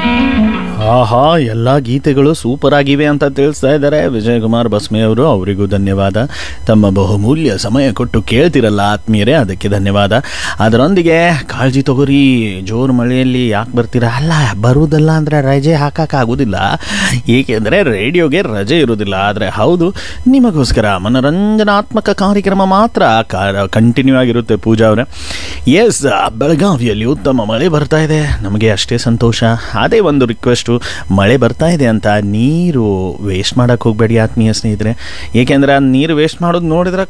ಆಹಾ ಎಲ್ಲ ಗೀತೆಗಳು ಸೂಪರ್ ಆಗಿವೆ ಅಂತ ತಿಳಿಸ್ತಾ ಇದ್ದಾರೆ ವಿಜಯಕುಮಾರ್ ಬಸ್ಮೆ ಅವರು ಅವರಿಗೂ ಧನ್ಯವಾದ ತಮ್ಮ ಬಹುಮೂಲ್ಯ ಸಮಯ ಕೊಟ್ಟು ಕೇಳ್ತಿರಲ್ಲ ಆತ್ಮೀಯರೇ ಅದಕ್ಕೆ ಧನ್ಯವಾದ ಅದರೊಂದಿಗೆ ಕಾಳಜಿ ತಗೋರಿ ಜೋರು ಮಳೆಯಲ್ಲಿ ಯಾಕೆ ಬರ್ತೀರಾ ಅಲ್ಲ ಬರುವುದಲ್ಲ ಅಂದರೆ ರಜೆ ಹಾಕೋಕ್ಕಾಗೋದಿಲ್ಲ ಏಕೆಂದರೆ ರೇಡಿಯೋಗೆ ರಜೆ ಇರೋದಿಲ್ಲ ಆದರೆ ಹೌದು ನಿಮಗೋಸ್ಕರ ಮನರಂಜನಾತ್ಮಕ ಕಾರ್ಯಕ್ರಮ ಮಾತ್ರ ಕಂಟಿನ್ಯೂ ಆಗಿರುತ್ತೆ ಪೂಜಾ ಅವರೇ ಎಸ್ ಬೆಳಗಾವಿಯಲ್ಲಿ ಉತ್ತಮ ಮಳೆ ಬರ್ತಾ ಇದೆ ನಮಗೆ ಅಷ್ಟೇ ಸಂತೋಷ ಅದೇ ಒಂದು ರಿಕ್ವೆಸ್ಟು ಮಳೆ ಬರ್ತಾ ಇದೆ ಅಂತ ನೀರು ವೇಸ್ಟ್ ಮಾಡೋಕ್ಕೆ ಹೋಗಬೇಡಿ ಆತ್ಮೀಯ ಸ್ನೇಹಿತರೆ ಏಕೆಂದರೆ ಆ ನೀರು ವೇಸ್ಟ್ ಮಾಡೋದು ನೋಡಿದ್ರೆ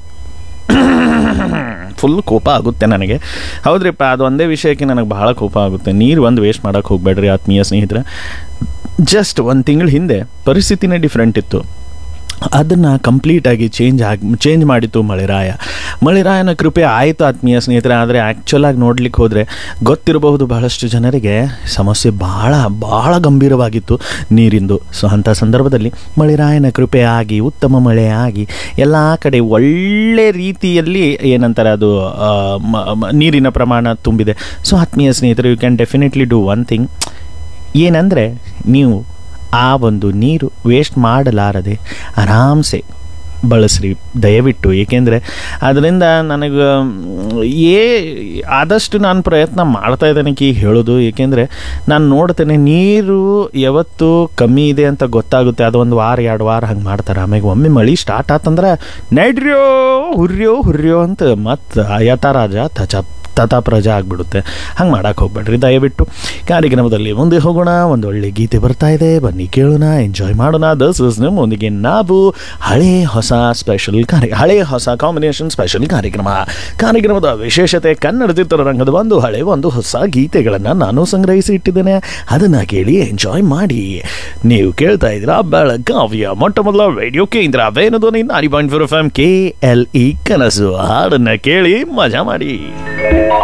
ಫುಲ್ ಕೋಪ ಆಗುತ್ತೆ ನನಗೆ ಹೌದ್ರಿಪ್ಪ ಅದು ಒಂದೇ ವಿಷಯಕ್ಕೆ ನನಗೆ ಬಹಳ ಕೋಪ ಆಗುತ್ತೆ ನೀರು ಒಂದು ವೇಸ್ಟ್ ಮಾಡೋಕ್ಕೆ ಹೋಗಬೇಡ್ರಿ ಆತ್ಮೀಯ ಸ್ನೇಹಿತರೆ ಜಸ್ಟ್ ಒಂದು ತಿಂಗಳ ಹಿಂದೆ ಪರಿಸ್ಥಿತಿನೇ ಡಿಫ್ರೆಂಟ್ ಇತ್ತು ಅದನ್ನು ಕಂಪ್ಲೀಟಾಗಿ ಚೇಂಜ್ ಆಗಿ ಚೇಂಜ್ ಮಾಡಿತ್ತು ಮಳೆರಾಯ ಮಳೆರಾಯನ ಕೃಪೆ ಆಯಿತು ಆತ್ಮೀಯ ಸ್ನೇಹಿತರೆ ಆದರೆ ಆ್ಯಕ್ಚುಲಾಗಿ ನೋಡ್ಲಿಕ್ಕೆ ಹೋದರೆ ಗೊತ್ತಿರಬಹುದು ಬಹಳಷ್ಟು ಜನರಿಗೆ ಸಮಸ್ಯೆ ಭಾಳ ಭಾಳ ಗಂಭೀರವಾಗಿತ್ತು ನೀರಿಂದು ಸೊ ಅಂಥ ಸಂದರ್ಭದಲ್ಲಿ ಮಳೆರಾಯನ ಕೃಪೆ ಆಗಿ ಉತ್ತಮ ಮಳೆ ಆಗಿ ಎಲ್ಲ ಕಡೆ ಒಳ್ಳೆ ರೀತಿಯಲ್ಲಿ ಏನಂತಾರೆ ಅದು ಆ, ಮ- ಮ- ನೀರಿನ ಪ್ರಮಾಣ ತುಂಬಿದೆ ಸೊ ಆತ್ಮೀಯ ಸ್ನೇಹಿತರು you can definitely do one thing ಏನಂದರೆ ನೀವು ಆ ಒಂದು ನೀರು ವೇಸ್ಟ್ ಮಾಡಲಾರದೆ ಆರಾಮ್ಸೆ ಬಳಸ್ರಿ ದಯವಿಟ್ಟು ಏಕೆಂದರೆ ಅದರಿಂದ ನನಗೆ ಏ ಆದಷ್ಟು ನಾನು ಪ್ರಯತ್ನ ಮಾಡ್ತಾ ಇದ್ದೇನೆ ಕಿ ಹೇಳೋದು ಏಕೆಂದರೆ ನಾನು ನೋಡ್ತೇನೆ ನೀರು ಯಾವತ್ತು ಕಮ್ಮಿ ಇದೆ ಅಂತ ಗೊತ್ತಾಗುತ್ತೆ ಅದು ಒಂದು ವಾರ ಎರಡು ವಾರ ಹಂಗೆ ಮಾಡ್ತಾರೆ ಆಮೇಲೆ ಒಮ್ಮೆ ಮಳೆ ಸ್ಟಾರ್ಟ್ ಆತಂದ್ರೆ ನಡ್ರ್ಯೋ ಹುರ್ಯೋ ಹುರ್ಯೋ ಅಂತ ಮತ್ತು ಯಥಾರಾಜ ತಚ ತಥಾ ಪ್ರಜಾ ಆಗಿಬಿಡುತ್ತೆ ಹಂಗೆ ಮಾಡಕ್ಕೆ ಹೋಗ್ಬೇಡ್ರಿ ದಯವಿಟ್ಟು ಕಾರ್ಯಕ್ರಮದಲ್ಲಿ ಮುಂದೆ ಹೋಗೋಣ ಒಂದು ಒಳ್ಳೆ ಗೀತೆ ಬರ್ತಾ ಇದೆ ಬನ್ನಿ ಕೇಳೋಣ ಎಂಜಾಯ್ ಮಾಡೋಣ ದಸ್ ಇಸ್ ನಿಮ್ಮೊಂದಿಗೆ ನಾವು ಹಳೆ ಹೊಸ ಸ್ಪೆಷಲ್ ಕಾರ್ಯ ಹಳೆ ಹೊಸ ಕಾಂಬಿನೇಷನ್ ಸ್ಪೆಷಲ್ ಕಾರ್ಯಕ್ರಮ ಕಾರ್ಯಕ್ರಮದ ವಿಶೇಷತೆ ಕನ್ನಡ ಚಿತ್ರರಂಗದ ಒಂದು ಹಳೆ ಒಂದು ಹೊಸ ಗೀತೆಗಳನ್ನು ನಾನು ಸಂಗ್ರಹಿಸಿ ಇಟ್ಟಿದ್ದೇನೆ ಅದನ್ನು ಕೇಳಿ ಎಂಜಾಯ್ ಮಾಡಿ ನೀವು ಕೇಳ್ತಾ ಇದ್ದೀರಾ ಬೆಳಗಾವಿಯ ಮೊಟ್ಟ ಮೊದಲ ರೇಡಿಯೋ ಕೇಂದ್ರ ವೇಣುಧ್ವನಿ ನಾರಿ point four F M K L E ಕನಸು ಹಾಡನ್ನು ಕೇಳಿ ಮಜಾ ಮಾಡಿ